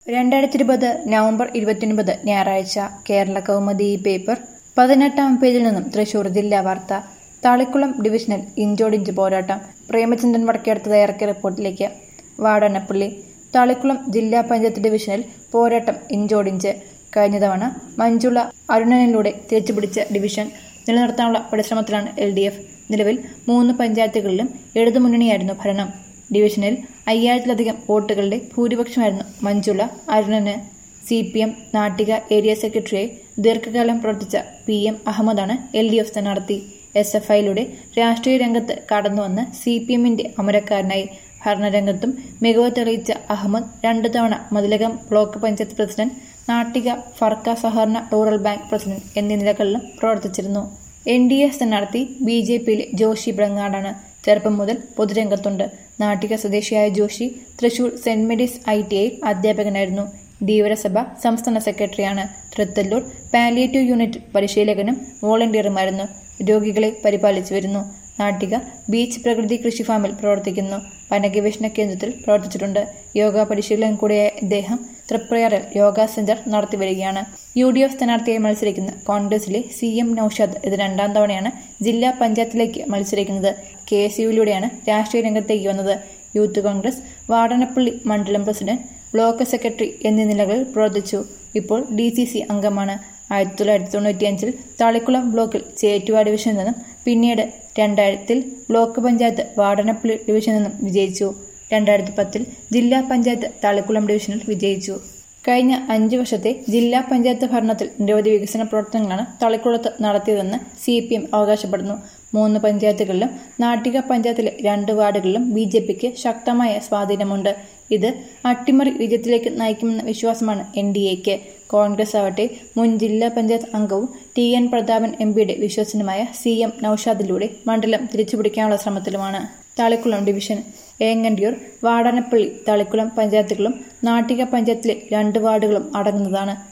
രണ്ടായിരത്തി ഇരുപത് നവംബർ ഇരുപത്തിയൊൻപത് ഞായറാഴ്ച കേരള കൗമുദി പേപ്പർ പതിനെട്ടാം പേജിൽ നിന്നും തൃശൂർ ജില്ലാ വാർത്ത താളിക്കുളം ഡിവിഷനിൽ ഇഞ്ചോടിഞ്ച് പോരാട്ടം പ്രേമചന്ദ്രൻ വടക്കേടുത്ത് തയ്യാറാക്കിയ റിപ്പോർട്ടിലേക്ക് വാടനപ്പള്ളി താളിക്കുളം ജില്ലാ പഞ്ചായത്ത് ഡിവിഷനിൽ പോരാട്ടം ഇഞ്ചോടിഞ്ച് കഴിഞ്ഞ തവണ മഞ്ജുള അരുണനിലൂടെ തിരിച്ചുപിടിച്ച ഡിവിഷൻ നിലനിർത്താനുള്ള പരിശ്രമത്തിലാണ് എൽ ഡി എഫ് നിലവിൽ മൂന്ന് പഞ്ചായത്തുകളിലും ഇടതുമുന്നണിയായിരുന്നു ഭരണം ഡിവിഷനിൽ അയ്യായിരത്തിലധികം വോട്ടുകളുടെ ഭൂരിപക്ഷമായിരുന്നു മഞ്ജുള അരുണന് C P M Nattika area സെക്രട്ടറിയായി ദീർഘകാലം പ്രവർത്തിച്ച പി എം അഹമ്മദാണ് എൽ ഡി എഫ് സ്ഥാനാർത്ഥി എസ് എഫ് ഐയിലൂടെ രാഷ്ട്രീയ രംഗത്ത് കടന്നുവന്ന് സി പി എമ്മിന്റെ അമരക്കാരനായി ഭരണരംഗത്തും മികവ് തെളിയിച്ച അഹമ്മദ് രണ്ടു തവണ മതിലകം ബ്ലോക്ക് പഞ്ചായത്ത് പ്രസിഡന്റ് നാട്ടിക ഫർക്ക സഹകരണ റൂറൽ ബാങ്ക് പ്രസിഡന്റ് എന്നീ നിലകളിലും പ്രവർത്തിച്ചിരുന്നു എൻ ഡി എ സ്ഥാനാർത്ഥി ബി ജെ പിയിലെ ജോഷി ബ്രങ്ങാടാണ് ചെറുപ്പം മുതൽ പൊതുരംഗത്തുണ്ട് നാട്ടിക സ്വദേശിയായ Joshi Thrissur Saint Mary's I T ഐയിൽ അധ്യാപകനായിരുന്നു ധീവരസഭ സംസ്ഥാന സെക്രട്ടറിയാണ് തൃത്തല്ലൂർ പാലിയേറ്റീവ് യൂണിറ്റ് പരിശീലകനും വോളണ്ടിയറുമായിരുന്നു രോഗികളെ പരിപാലിച്ചു വരുന്നു നാട്ടിക ബീച്ച് പ്രകൃതി കൃഷി ഫാമിൽ പ്രവർത്തിക്കുന്നു വനഗവേഷണ കേന്ദ്രത്തിൽ പ്രവർത്തിച്ചിട്ടുണ്ട് യോഗ പരിശീലകൻ കൂടിയായ ഇദ്ദേഹം തൃപ്രയാറിൽ യോഗ സെന്റർ നടത്തിവരികയാണ് യു ഡി എഫ് സ്ഥാനാർത്ഥിയായി മത്സരിക്കുന്ന കോൺഗ്രസിലെ സി എം നൌഷാദ് ഇത് രണ്ടാം തവണയാണ് ജില്ലാ പഞ്ചായത്തിലേക്ക് മത്സരിക്കുന്നത് കെ എസ് യുവിലൂടെയാണ് രാഷ്ട്രീയ രംഗത്തേക്ക് വന്നത് യൂത്ത് കോൺഗ്രസ് വാടനപ്പള്ളി മണ്ഡലം പ്രസിഡന്റ് ബ്ലോക്ക് സെക്രട്ടറി എന്നീ നിലകളിൽ പ്രവർത്തിച്ചു ഇപ്പോൾ ഡി സി സി അംഗമാണ് ആയിരത്തി തൊള്ളായിരത്തി തൊണ്ണൂറ്റിയഞ്ചിൽ താളിക്കുളം ബ്ലോക്കിൽ ചേറ്റുവ ഡിവിഷനിൽ നിന്നും പിന്നീട് രണ്ടായിരത്തിൽ ബ്ലോക്ക് പഞ്ചായത്ത് വാടനപ്പള്ളി ഡിവിഷനിൽ നിന്നും വിജയിച്ചു രണ്ടായിരത്തി പത്തിൽ ജില്ലാ പഞ്ചായത്ത് താളിക്കുളം ഡിവിഷനിൽ വിജയിച്ചു കഴിഞ്ഞ അഞ്ചു വർഷത്തെ ജില്ലാ പഞ്ചായത്ത് ഭരണത്തിൽ നിരവധി വികസന പ്രവർത്തനങ്ങളാണ് തളിക്കുളത്ത് നടത്തിയതെന്ന് സി പി എം അവകാശപ്പെടുന്നു മൂന്ന് പഞ്ചായത്തുകളിലും നാട്ടിക പഞ്ചായത്തിലെ രണ്ട് വാർഡുകളിലും ബി ജെ പിക്ക് ശക്തമായ സ്വാധീനമുണ്ട് ഇത് അട്ടിമറി വിജയത്തിലേക്ക് നയിക്കുമെന്ന വിശ്വാസമാണ് എൻ ഡി എക്ക് കോൺഗ്രസ് ആവട്ടെ മുൻ ജില്ലാ പഞ്ചായത്ത് അംഗവും ടി എൻ പ്രതാപൻ എം പിയുടെ വിശ്വസനുമായ സി എം നൌഷാദിലൂടെ മണ്ഡലം തിരിച്ചുപിടിക്കാനുള്ള ശ്രമത്തിലുമാണ് താളിക്കുളം ഡിവിഷൻ ഏങ്ങണ്ടിയൂർ വാടാനപ്പള്ളി താളിക്കുളം പഞ്ചായത്തുകളും നാട്ടിക പഞ്ചായത്തിലെ രണ്ട് വാർഡുകളും അടങ്ങുന്നതാണ്